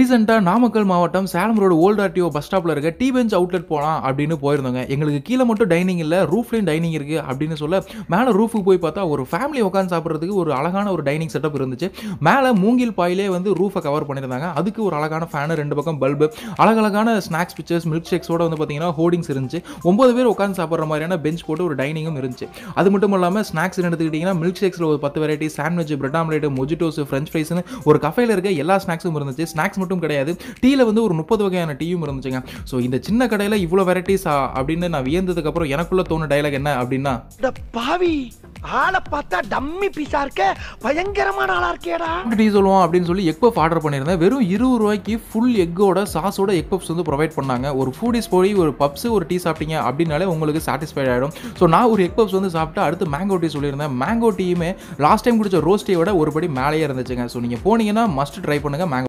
ரீசெண்டாக நாமக்கல் மாவட்டம் Salem road old RTO bus ஸ்டாப்பில் இருக்க டீ பெஞ்ச் அவுட்லெட் போகலாம் அப்படின்னு போயிருந்தோங்க எங்களுக்கு கீழே மட்டும் டைனிங் இல்லை ரூஃப்லேயும் டைனிங் இருக்குது அப்படின்னு சொல்ல மேலே ரூஃபுக்கு போய் பார்த்தா ஒரு ஃபேமிலி உட்காந்து சாப்பிட்றதுக்கு ஒரு அழகான ஒரு டைனிங் செட்டப் இருந்துச்சு மேலே மூங்கில் பாயிலே வந்து ரூஃபை கவர் பண்ணியிருந்தாங்க அதுக்கு ஒரு அழகான ஃபேனு ரெண்டு பக்கம் பல்பு அழகழகான ஸ்நாக்ஸ் பிக்சர்ஸ் மில்க் ஷேக்ஸோட வந்து பார்த்தீங்கன்னா ஹோர்டிங்ஸ் இருந்துச்சு ஒன்பது பேர் உட்காந்து சாப்பிட்ற மாதிரியான பெஞ்ச் போட்டு ஒரு டைனிங்கும் இருந்துச்சு அது மட்டும் இல்லாமல் ஸ்நாக்ஸ் எடுத்துக்கிட்டிங்கன்னா மில்க் ஷேக்ஸில் ஒரு பத்து variety sandwich bread omelette mojitos french ஃப்ரைஸ்னு ஒரு கஃபேல இருக்க எல்லா ஸ்நாக்ஸும் இருந்துச்சு ஸ்நாக்ஸ் மட்டும் கிடையாது டீயில் வந்து ஒரு முப்பது வகையான டீயும் இருந்துச்சுங்க ஸோ இந்த சின்ன கடையில் இவ்வளோ வெரைட்டிஸா அப்படின்னு நான் வியந்ததுக்கப்புறம் எனக்குள்ள தோணு டைலாக் என்ன அப்படின்னா அட பாவி ஆளை பார்த்தா டம்மி பீஸா இருக்க பயங்கரமான ஆளா இருக்கேடா டீ சொல்லுவோம் அப்படின்னு சொல்லி எக் பஃப் ஆர்டர் பண்ணியிருந்தேன் வெறும் இருபது ரூபாய்க்கு ஃபுல் எக்கோட சாஸோட எக் பப்ஸ் வந்து ப்ரொவைட் பண்ணாங்க ஒரு ஃபுடிஸ் போய் ஒரு பப்ஸ் ஒரு டீ சாப்பிட்டீங்க அப்படின்னாலே உங்களுக்கு சாட்டிஸ்ஃபைட் ஆகிடும் ஸோ நான் ஒரு எக் பப்ஸ் வந்து சாப்பிட்டு அடுத்து மேங்கோ டீ சொல்லியிருந்தேன் மேங்கோ டீயுமே லாஸ்ட் டைம் குடிச்ச ரோஸ் டீயோட ஒரு படி மேலேயே இருந்துச்சுங்க ஸோ நீங்கள் போனீங்கன்னா மஸ்ட் ட்ரை பண்ணுங்க மேங்கோ